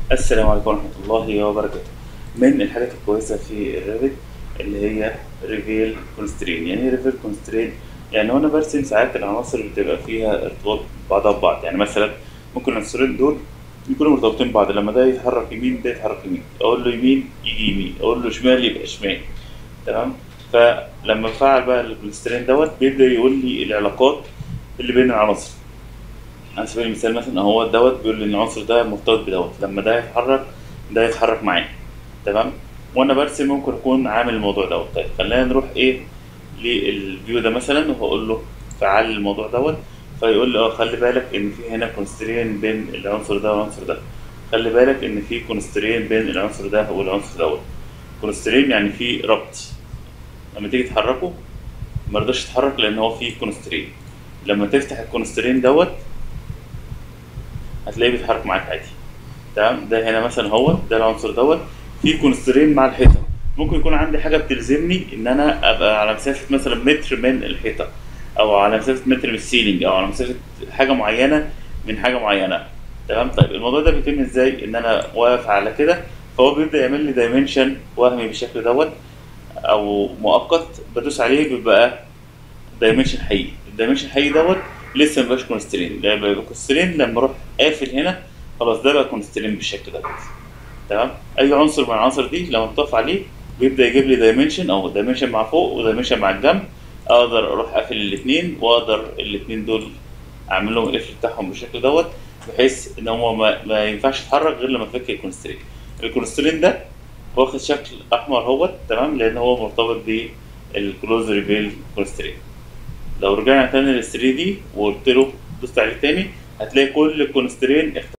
السلام عليكم ورحمة الله وبركاته من الحاجات الكويسة في الريفت اللي هي ريفيل كونسترين يعني ايه ريفيل كونسترين يعني وانا برسم ساعات العناصر بتبقى فيها ارتباط بعضها ببعض يعني مثلا ممكن العنصرين دول يكونوا مرتبطين ببعض لما ده يتحرك يمين ده يتحرك يمين اقول له يمين يجي يمين اقول له شمال يبقى شمال تمام فلما بفعل بقى الكونسترين دوت بيبدأ يقول لي العلاقات اللي بين العناصر على سبيل المثال مثلا اهو دوت بيقول لي ان العنصر ده مرتبط بدوت لما ده يتحرك ده يتحرك معاه تمام وانا برسم ممكن اكون عامل الموضوع دوت طيب خلينا نروح ايه للفيو ده مثلا وهقول له فعل الموضوع دوت فيقول لي اه خلي بالك ان في هنا كونسترين بين العنصر ده والعنصر ده خلي بالك ان في كونسترين بين العنصر ده والعنصر دوت كونسترين يعني في ربط لما تيجي تحركه مرضاش يتحرك لان هو فيه كونسترين لما تفتح الكونسترين دوت هتلاقيه بيتحرك معاك عادي تمام ده هنا مثلا هو ده العنصر دوت في كونسترين مع الحيطه ممكن يكون عندي حاجه بتلزمني ان انا ابقى على مسافه مثلا متر من الحيطه او على مسافه متر من السيلينج او على مسافه حاجه معينه من حاجه معينه تمام طيب الموضوع ده بيتم ازاي ان انا واقف على كده فهو بيبدا يعمل لي دايمنشن وهمي بالشكل دوت او مؤقت بدوس عليه بيبقى دايمنشن حقيقي الدايمنشن الحقيقي دوت لسه مبقاش كونسترين ده بيبقى كونسترين لما اروح قافل هنا خلاص ده بقى كونسترين بالشكل دوت تمام اي عنصر من العناصر دي لما بتقف عليه بيبدا يجيب لي دايمنشن او دايمنشن مع فوق ودايمنشن مع الجنب اقدر اروح قافل الاثنين واقدر الاثنين دول اعمل لهم القفل بتاعهم بالشكل دوت بحيث ان هو ما, ما ينفعش يتحرك غير لما افك الكونسترين الكونسترين ده واخد شكل احمر اهوت تمام لان هو مرتبط بالكلوز ريفيل كونسترين لو رجعنا تاني لل 3 دي وقلت له دوست عليه تاني هتلاقي كل كونسترين